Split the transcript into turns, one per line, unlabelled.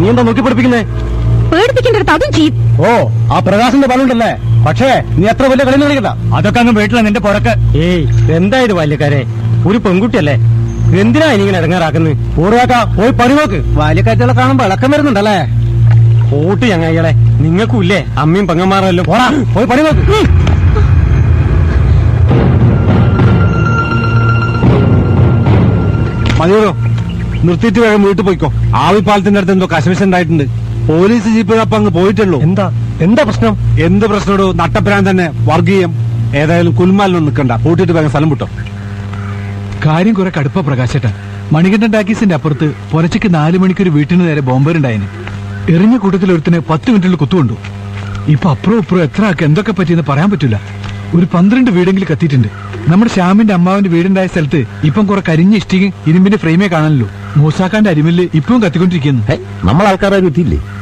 നീ എന്താ നോക്കി പഠിപ്പിക്കുന്നേ
പേടിപ്പിക്കേണ്ടടുത്ത് അതും ചെയ്യും
ഓ ആ പ്രകാശന്റെ ബലുണ്ടല്ലേ പക്ഷേ നീ എത്ര വലിയ കളി കളിക്കണ്ട
അതൊക്കെ അങ്ങ് വീട്ടിലെ നിന്റെ പുറക്ക്
ഏയ് എന്തായത് ബാല്യക്കാരെ ഒരു പെൺകുട്ടിയല്ലേ എന്തിനാ ഇനിങ്ങനെ ഇടങ്ങാറാക്കുന്നത് പൂർവാക്ക പോയി പണി നോക്ക് ബാല്യക്കാറ്റുകളെ കാണുമ്പോ ഇളക്കം വരുന്നുണ്ടല്ലേ കൂട്ട് ചങ്ങായികളെ നിങ്ങൾക്കും ഇല്ലേ അമ്മയും പെങ്ങന്മാരല്ലോ പോടാ പോയി പണി നോക്ക്
മതിയോ നിർത്തിയിട്ട് വേഗം വീട്ടിൽ പോയിക്കോ ആവിപ്പാലത്തിന്റെ അടുത്ത് എന്തോ കശവിശ ഉണ്ടായിട്ടുണ്ട് പോലീസ് ജീപ്പിനൊപ്പം അങ്ങ് പോയിട്ടുള്ളൂ
എന്താ എന്താ പ്രശ്നം
എന്ത് പ്രശ്നമോ നട്ടപ്പരാൻ തന്നെ വർഗീയം ഏതായാലും കുൽമാലിനൊന്നും നിൽക്കണ്ട പൂട്ടിയിട്ട് വേഗം സ്ഥലം വിട്ടോ
കാര്യം കുറെ കടുപ്പ പ്രകാശേട്ട മണികണ്ഠൻ ടാക്കീസിന്റെ അപ്പുറത്ത് പുലച്ചയ്ക്ക് നാലു മണിക്കൊരു വീട്ടിന് നേരെ ബോംബേറുണ്ടായിന് എറിഞ്ഞ കൂട്ടത്തിൽ ഒരുത്തിന് പത്ത് മിനിറ്റിൽ കുത്തുകൊണ്ടു ഇപ്പൊ അപ്പുറം ഇപ്പുറം എത്ര ആൾക്ക് എന്തൊക്കെ പറ്റിയെന്ന് പറയാൻ പറ്റൂല ഒരു പന്ത്രണ്ട് വീടെങ്കിലും കത്തിയിട്ടുണ്ട് നമ്മുടെ ശ്യാമിന്റെ അമ്മാവിന്റെ വീടുണ്ടായ സ്ഥലത്ത് ഇപ്പം കുറെ കരിഞ്ഞ ഇഷ്ടികയും ഇരുമ്പിന്റെ ഫ്രെയിമേ കാണാനല്ലോ മൂസാക്കാന്റെ അരിമില്ല് ഇപ്പവും കത്തിക്കൊണ്ടിരിക്കുന്നു
നമ്മൾ ആൾക്കാരും എത്തിയില്ലേ